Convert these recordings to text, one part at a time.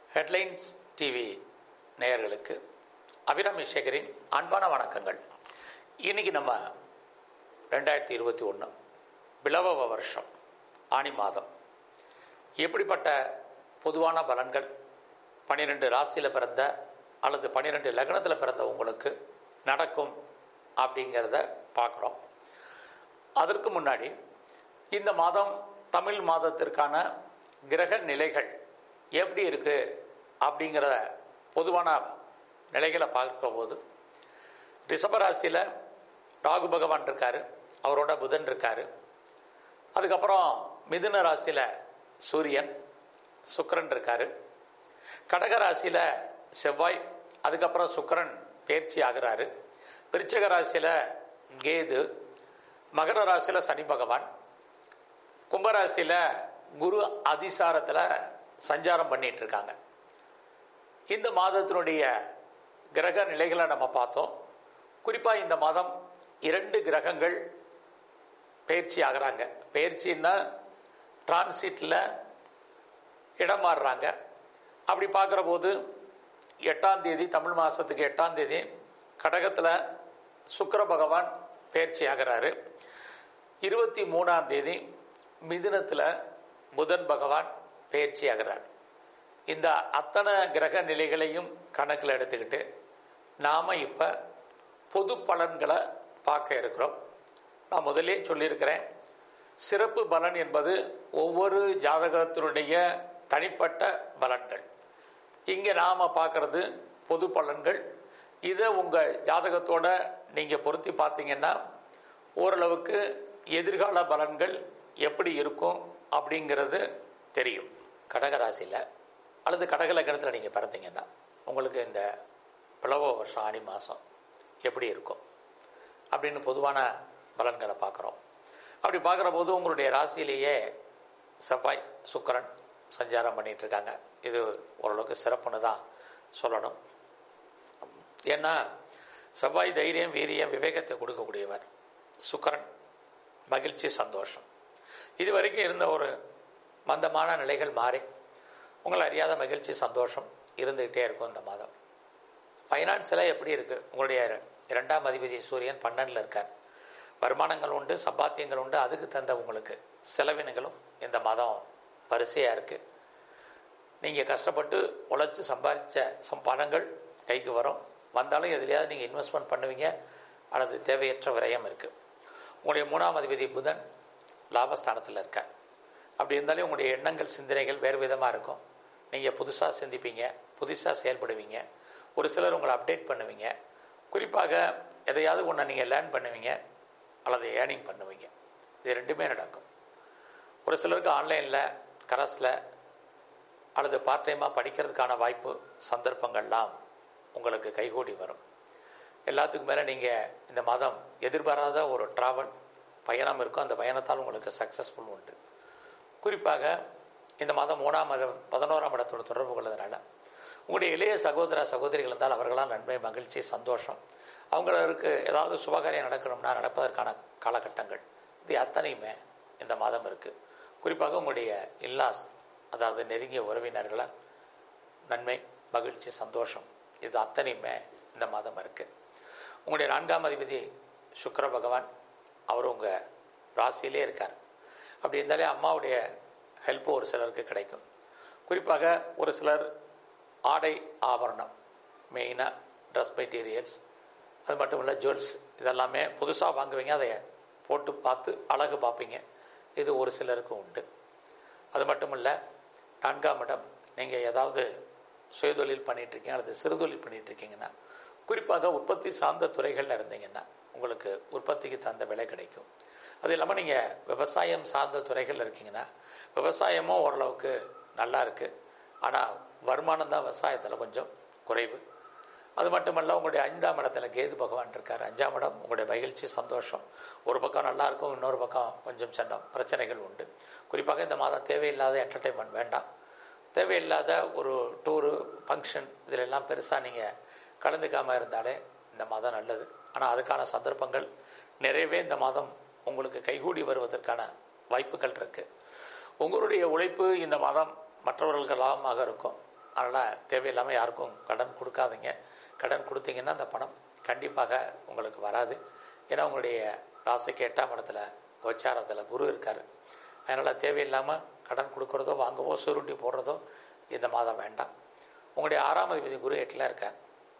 headlines TV நேயர்களுக்கு அபிராமி சேகரின் அன்பான வணக்கங்கள் இன்னைக்கு நம்ம ரெண்டாயிரத்தி இருபத்தி ஒன்று பிளவ வருஷம் ஆணி மாதம் எப்படிப்பட்ட பொதுவான பலன்கள் பன்னிரெண்டு ராசியில் பிறந்த அல்லது பன்னிரெண்டு லக்னத்தில் பிறந்த உங்களுக்கு நடக்கும் அப்படிங்கிறத பார்க்குறோம் அதற்கு முன்னாடி இந்த மாதம் தமிழ் மாதத்திற்கான கிரக நிலைகள் எப்படி இருக்கு அப்படிங்கிற பொதுவான நிலைகளை பார்க்கும்போது ரிஷபராசியில் ராகு பகவான் இருக்காரு அவரோட புதன் இருக்காரு அதுக்கப்புறம் மிதுன ராசியில் சூரியன் சுக்கிரன் இருக்காரு கடக ராசியில் செவ்வாய் அதுக்கப்புறம் சுக்கிரன் பயிற்சி ஆகிறாரு விருச்சிக ராசியில் கேது மகர ராசியில் சனி பகவான் கும்பராசியில் குரு அதிசாரத்தில் சஞ்சாரம் பண்ணிட்டு இருக்காங்க இந்த மாதத்தினுடைய கிரக நிலைகளை நம்ம பார்த்தோம் குறிப்பாக இந்த மாதம் இரண்டு கிரகங்கள் பயிற்சி ஆகிறாங்க பயிற்சின்னா டிரான்சிட்டில் இடம் மாறுறாங்க அப்படி பார்க்குற போது எட்டாம் தேதி தமிழ் மாதத்துக்கு எட்டாம் தேதி கடகத்தில் சுக்கிர பகவான் பயிற்சி ஆகிறாரு இருபத்தி மூணாம் தேதி மிதுனத்தில் புதன் பகவான் பயிற்சி ஆகிறார் இந்த அத்தனை கிரக நிலைகளையும் கணக்கில் எடுத்துக்கிட்டு நாம் இப்போ பொது பலன்களை பார்க்க இருக்கிறோம் நான் முதலே சொல்லியிருக்கிறேன் சிறப்பு பலன் என்பது ஒவ்வொரு ஜாதகத்தினுடைய தனிப்பட்ட பலன்கள் இங்கே நாம் பார்க்கறது பொது பலன்கள் இதை உங்கள் ஜாதகத்தோட நீங்கள் பொருத்தி பார்த்தீங்கன்னா ஓரளவுக்கு எதிர்கால பலன்கள் எப்படி இருக்கும் அப்படிங்கிறது தெரியும் கடகராசியில் அல்லது கடக லக்னத்தில் நீங்கள் பிறந்தீங்கன்னா உங்களுக்கு இந்த பிளவ வருஷம் ஆடி மாதம் எப்படி இருக்கும் அப்படின்னு பொதுவான பலன்களை பார்க்குறோம் அப்படி பார்க்குற போது உங்களுடைய ராசியிலேயே செவ்வாய் சுக்கரன் சஞ்சாரம் பண்ணிட்டு இருக்காங்க இது ஓரளவுக்கு சிறப்புன்னு தான் சொல்லணும் ஏன்னா செவ்வாய் தைரியம் வீரியம் விவேகத்தை கொடுக்கக்கூடியவர் சுக்கரன் மகிழ்ச்சி சந்தோஷம் இது வரைக்கும் இருந்த ஒரு மந்தமான நிலைகள் மாறி உங்களை அறியாத மகிழ்ச்சி சந்தோஷம் இருந்துக்கிட்டே இருக்கும் இந்த மாதம் ஃபைனான்ஸில் எப்படி இருக்குது உங்களுடைய இரண்டாம் அதிபதி சூரியன் பன்னெண்டில் இருக்கார் வருமானங்கள் உண்டு சம்பாத்தியங்கள் உண்டு அதுக்கு தந்த உங்களுக்கு செலவினங்களும் இந்த மாதம் வரிசையாக இருக்குது நீங்கள் கஷ்டப்பட்டு உழைச்சி சம்பாதிச்ச சம் பணங்கள் கைக்கு வரும் வந்தாலும் எதுலையாவது நீங்கள் இன்வெஸ்ட்மெண்ட் பண்ணுவீங்க அல்லது தேவையற்ற விரயம் இருக்குது உங்களுடைய மூணாம் அதிபதி புதன் லாபஸ்தானத்தில் இருக்கார் அப்படி இருந்தாலே உங்களுடைய எண்ணங்கள் சிந்தனைகள் வேறு விதமாக இருக்கும் நீங்கள் புதுசாக சிந்திப்பீங்க புதுசாக செயல்படுவீங்க ஒரு சிலர் உங்களை அப்டேட் பண்ணுவீங்க குறிப்பாக எதையாவது ஒன்று நீங்கள் லேர்ன் பண்ணுவீங்க அல்லது ஏர்னிங் பண்ணுவீங்க இது ரெண்டுமே நடக்கும் ஒரு சிலருக்கு ஆன்லைனில் கரஸில் அல்லது பார்ட் டைமாக படிக்கிறதுக்கான வாய்ப்பு சந்தர்ப்பங்கள்லாம் உங்களுக்கு கைகூடி வரும் எல்லாத்துக்கும் மேலே நீங்கள் இந்த மாதம் எதிர்பாராத ஒரு ட்ராவல் பயணம் இருக்கும் அந்த பயணத்தால் உங்களுக்கு சக்ஸஸ்ஃபுல் உண்டு குறிப்பாக இந்த மாதம் மூணாம் மாதம் பதினோராம் இடத்தோட தொடர்பு கொள்வதனால உங்களுடைய இளைய சகோதர சகோதரிகள் இருந்தால் அவர்களால் நன்மை மகிழ்ச்சி சந்தோஷம் அவங்களுக்கு ஏதாவது சுபகாரியம் நடக்கணும்னா நடப்பதற்கான காலகட்டங்கள் இது அத்தனையுமே இந்த மாதம் இருக்குது குறிப்பாக உங்களுடைய இல்லாஸ் அதாவது நெருங்கிய உறவினர்களால் நன்மை மகிழ்ச்சி சந்தோஷம் இது அத்தனையுமே இந்த மாதம் இருக்குது உங்களுடைய நான்காம் அதிபதி சுக்கர பகவான் அவர் உங்கள் ராசியிலே இருக்கார் அப்படி இருந்தாலே அம்மாவுடைய ஹெல்ப்பு ஒரு சிலருக்கு கிடைக்கும் குறிப்பாக ஒரு சிலர் ஆடை ஆபரணம் மெயினாக ட்ரெஸ் மெட்டீரியல்ஸ் அது மட்டும் இல்லை ஜுவல்ஸ் இதெல்லாமே புதுசாக வாங்குவீங்க அதை போட்டு பார்த்து அழகு பார்ப்பீங்க இது ஒரு சிலருக்கு உண்டு அது மட்டும் இல்லை நான்காம் இடம் நீங்கள் ஏதாவது சுயதொழில் பண்ணிகிட்ருக்கீங்க அல்லது சிறுதொழில் பண்ணிகிட்ருக்கீங்கன்னா குறிப்பாக உற்பத்தி சார்ந்த துறைகளில் இருந்தீங்கன்னா உங்களுக்கு உற்பத்திக்கு தகுந்த விலை கிடைக்கும் அது இல்லாமல் நீங்கள் விவசாயம் சார்ந்த துறைகளில் இருக்கீங்கன்னா விவசாயமும் ஓரளவுக்கு நல்லா இருக்குது ஆனால் வருமானம் தான் விவசாயத்தில் கொஞ்சம் குறைவு அது மட்டுமல்ல உங்களுடைய ஐந்தாம் இடத்துல கேது பகவான் இருக்கார் அஞ்சாம் இடம் உங்களுடைய மகிழ்ச்சி சந்தோஷம் ஒரு பக்கம் நல்லா இருக்கும் இன்னொரு பக்கம் கொஞ்சம் சண்டம் பிரச்சனைகள் உண்டு குறிப்பாக இந்த மாதம் தேவையில்லாத என்டர்டைன்மெண்ட் வேண்டாம் தேவையில்லாத ஒரு டூரு ஃபங்க்ஷன் இதில் எல்லாம் பெருசாக நீங்கள் கலந்துக்காமல் இருந்தாலே இந்த மாதம் நல்லது ஆனால் அதுக்கான சந்தர்ப்பங்கள் நிறையவே இந்த மாதம் உங்களுக்கு கைகூடி வருவதற்கான வாய்ப்புகள் இருக்குது உங்களுடைய உழைப்பு இந்த மாதம் மற்றவர்களுக்கு லாபமாக இருக்கும் அதனால் தேவையில்லாமல் யாருக்கும் கடன் கொடுக்காதீங்க கடன் கொடுத்தீங்கன்னா அந்த பணம் கண்டிப்பாக உங்களுக்கு வராது ஏன்னா உங்களுடைய ராசிக்கு எட்டாம் இடத்துல கோச்சாரத்தில் குரு இருக்கார் அதனால் தேவையில்லாமல் கடன் கொடுக்குறதோ வாங்கவோ சுருட்டி போடுறதோ இந்த மாதம் வேண்டாம் உங்களுடைய ஆறாம் அதிபதி குரு எட்டில் இருக்கார்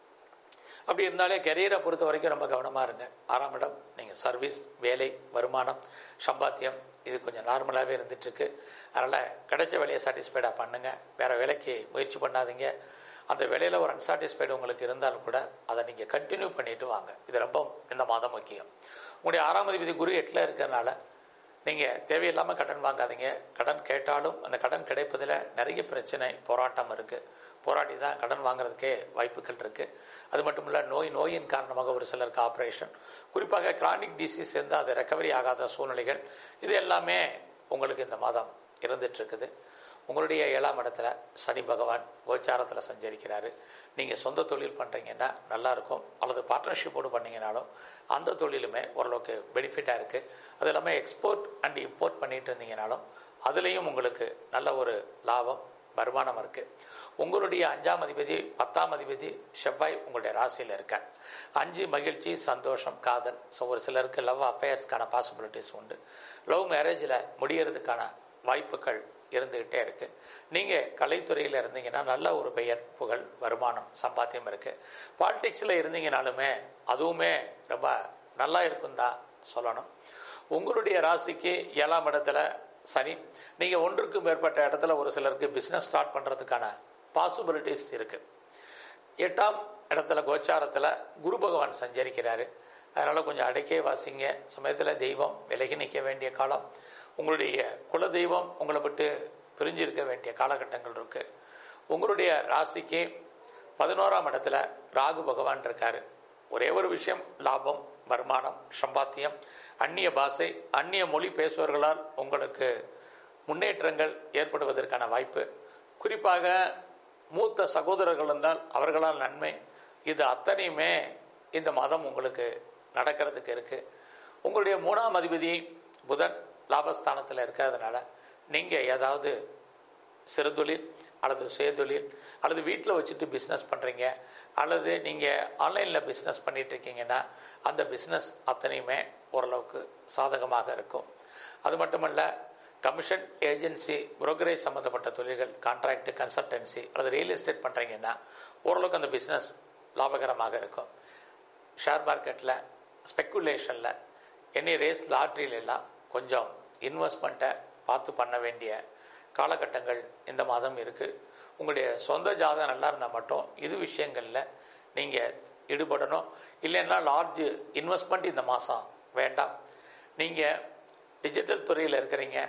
அப்படி இருந்தாலே கெரியரை பொறுத்த வரைக்கும் ரொம்ப கவனமாக இருங்க ஆறாம் இடம் நீங்கள் சர்வீஸ் வேலை வருமானம் சம்பாத்தியம் இது கொஞ்சம் நார்மலாகவே இருந்துகிட்ருக்கு அதனால் கிடைச்ச வேலையை சாட்டிஸ்ஃபைடாக பண்ணுங்கள் வேறு வேலைக்கு முயற்சி பண்ணாதீங்க அந்த வேலையில் ஒரு அன்சாட்டிஸ்ஃபைடு உங்களுக்கு இருந்தாலும் கூட அதை நீங்கள் கண்டினியூ பண்ணிட்டு வாங்க இது ரொம்ப இந்த மாதம் முக்கியம் உங்களுடைய ஆறாம் அதிபதி குரு எட்டில் இருக்கிறனால நீங்கள் தேவையில்லாமல் கடன் வாங்காதீங்க கடன் கேட்டாலும் அந்த கடன் கிடைப்பதில் நிறைய பிரச்சனை போராட்டம் இருக்குது போராடி தான் கடன் வாங்குறதுக்கே வாய்ப்புகள் இருக்குது அது மட்டும் இல்லை நோய் நோயின் காரணமாக ஒரு சிலருக்கு ஆப்ரேஷன் குறிப்பாக கிரானிக் டிசீஸ் இருந்தால் அது ரெக்கவரி ஆகாத சூழ்நிலைகள் இது எல்லாமே உங்களுக்கு இந்த மாதம் இருந்துகிட்ருக்குது உங்களுடைய ஏழாம் இடத்துல சனி பகவான் கோச்சாரத்தில் சஞ்சரிக்கிறாரு நீங்கள் சொந்த தொழில் பண்ணுறீங்கன்னா நல்லாயிருக்கும் அல்லது பார்ட்னர்ஷிப்போடு பண்ணீங்கனாலும் அந்த தொழிலுமே ஓரளவுக்கு பெனிஃபிட்டாக இருக்குது அது இல்லாமல் எக்ஸ்போர்ட் அண்ட் இம்போர்ட் பண்ணிட்டு இருந்தீங்கனாலும் அதுலேயும் உங்களுக்கு நல்ல ஒரு லாபம் வருமானம் இருக்குது உங்களுடைய அஞ்சாம் அதிபதி பத்தாம் அதிபதி செவ்வாய் உங்களுடைய ராசியில் இருக்கார் அஞ்சு மகிழ்ச்சி சந்தோஷம் காதல் ஸோ ஒரு சிலருக்கு லவ் அஃபேர்ஸ்க்கான பாசிபிலிட்டிஸ் உண்டு லவ் மேரேஜில் முடியறதுக்கான வாய்ப்புகள் இருந்துக்கிட்டே இருக்குது நீங்கள் கலைத்துறையில் இருந்தீங்கன்னா நல்ல ஒரு பெயர் புகழ் வருமானம் சம்பாத்தியம் இருக்குது பாலிடிக்ஸில் இருந்தீங்கனாலுமே அதுவுமே ரொம்ப நல்லா இருக்கும் தான் சொல்லணும் உங்களுடைய ராசிக்கு ஏழாம் இடத்துல சனி நீங்கள் ஒன்றுக்கும் மேற்பட்ட இடத்துல ஒரு சிலருக்கு பிஸ்னஸ் ஸ்டார்ட் பண்ணுறதுக்கான பாசிபிலிட்டிஸ் இருக்குது எட்டாம் இடத்துல கோச்சாரத்தில் குரு பகவான் சஞ்சரிக்கிறாரு அதனால் கொஞ்சம் அடைக்கே வாசிங்க சமயத்தில் தெய்வம் விலகி நிற்க வேண்டிய காலம் உங்களுடைய குல தெய்வம் உங்களை விட்டு பிரிஞ்சிருக்க வேண்டிய காலகட்டங்கள் இருக்குது உங்களுடைய ராசிக்கு பதினோராம் இடத்துல ராகு பகவான் இருக்காரு ஒரே ஒரு விஷயம் லாபம் வருமானம் சம்பாத்தியம் அந்நிய பாஷை அந்நிய மொழி பேசுபவர்களால் உங்களுக்கு முன்னேற்றங்கள் ஏற்படுவதற்கான வாய்ப்பு குறிப்பாக மூத்த சகோதரர்கள் இருந்தால் அவர்களால் நன்மை இது அத்தனையுமே இந்த மாதம் உங்களுக்கு நடக்கிறதுக்கு இருக்குது உங்களுடைய மூணாம் அதிபதி புதன் லாபஸ்தானத்தில் இருக்கிறதுனால நீங்கள் ஏதாவது சிறுதொழில் அல்லது சுயதொழில் அல்லது வீட்டில் வச்சுட்டு பிஸ்னஸ் பண்ணுறீங்க அல்லது நீங்கள் ஆன்லைனில் பிஸ்னஸ் பண்ணிட்டு இருக்கீங்கன்னா அந்த பிஸ்னஸ் அத்தனையுமே ஓரளவுக்கு சாதகமாக இருக்கும் அது மட்டுமல்ல கமிஷன் ஏஜென்சி புரோக்கரேஜ் சம்மந்தப்பட்ட தொழில்கள் கான்ட்ராக்ட் கன்சல்டன்சி அல்லது ரியல் எஸ்டேட் பண்ணுறீங்கன்னா ஓரளவுக்கு அந்த பிஸ்னஸ் லாபகரமாக இருக்கும் ஷேர் மார்க்கெட்டில் ஸ்பெக்குலேஷனில் எனி ரேஸ் லாட்ரியிலெல்லாம் கொஞ்சம் இன்வெஸ்ட்மெண்ட்டை பார்த்து பண்ண வேண்டிய காலகட்டங்கள் இந்த மாதம் இருக்குது உங்களுடைய சொந்த ஜாதகம் நல்லா இருந்தால் மட்டும் இது விஷயங்களில் நீங்கள் ஈடுபடணும் இல்லைன்னா லார்ஜ் இன்வெஸ்ட்மெண்ட் இந்த மாதம் வேண்டாம் நீங்கள் டிஜிட்டல் துறையில் இருக்கிறீங்க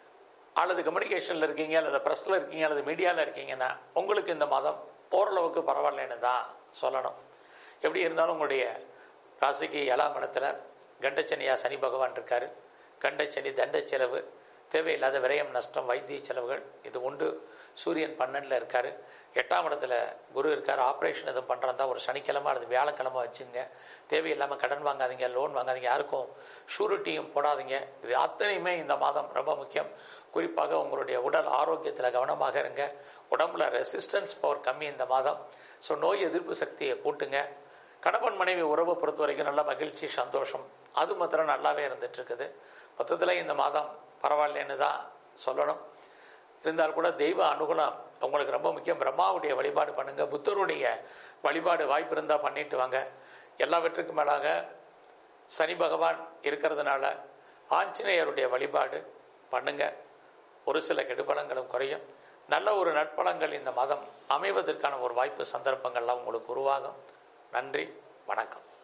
அல்லது கம்யூனிகேஷனில் இருக்கீங்க அல்லது ப்ரெஸ்ஸில் இருக்கீங்க அல்லது மீடியாவில் இருக்கீங்கன்னா உங்களுக்கு இந்த மாதம் ஓரளவுக்கு பரவாயில்லைன்னு தான் சொல்லணும் எப்படி இருந்தாலும் உங்களுடைய ராசிக்கு ஏழாம் இடத்துல கண்டச்சனியா சனி பகவான் இருக்கார் கண்டச்சனி தண்ட செலவு தேவையில்லாத விரயம் நஷ்டம் வைத்திய செலவுகள் இது உண்டு சூரியன் பன்னெண்டில் இருக்கார் எட்டாம் இடத்துல குரு இருக்கார் ஆப்ரேஷன் எதுவும் பண்ணுறதா ஒரு சனிக்கிழமை அல்லது வியாழக்கிழமை வச்சுங்க தேவையில்லாமல் கடன் வாங்காதீங்க லோன் வாங்காதீங்க யாருக்கும் ஷூரிட்டியும் போடாதீங்க இது அத்தனையுமே இந்த மாதம் ரொம்ப முக்கியம் குறிப்பாக உங்களுடைய உடல் ஆரோக்கியத்தில் கவனமாக இருங்க உடம்புல ரெசிஸ்டன்ஸ் பவர் கம்மி இந்த மாதம் ஸோ நோய் எதிர்ப்பு சக்தியை கூட்டுங்க கணவன் மனைவி உறவை பொறுத்த வரைக்கும் நல்ல மகிழ்ச்சி சந்தோஷம் அது மாத்திரம் நல்லாவே இருந்துட்டு இருக்குது மொத்தத்தில் இந்த மாதம் பரவாயில்லைன்னு தான் சொல்லணும் இருந்தால் கூட தெய்வ அனுகூலம் உங்களுக்கு ரொம்ப முக்கியம் பிரம்மாவுடைய வழிபாடு பண்ணுங்க புத்தருடைய வழிபாடு வாய்ப்பு இருந்தால் பண்ணிட்டு வாங்க எல்லாவற்றுக்கும் மேலாக சனி பகவான் இருக்கிறதுனால ஆஞ்சநேயருடைய வழிபாடு பண்ணுங்க ஒரு சில கெடுபலங்களும் குறையும் நல்ல ஒரு நட்பலங்கள் இந்த மாதம் அமைவதற்கான ஒரு வாய்ப்பு சந்தர்ப்பங்கள்லாம் உங்களுக்கு உருவாகும் நன்றி வணக்கம்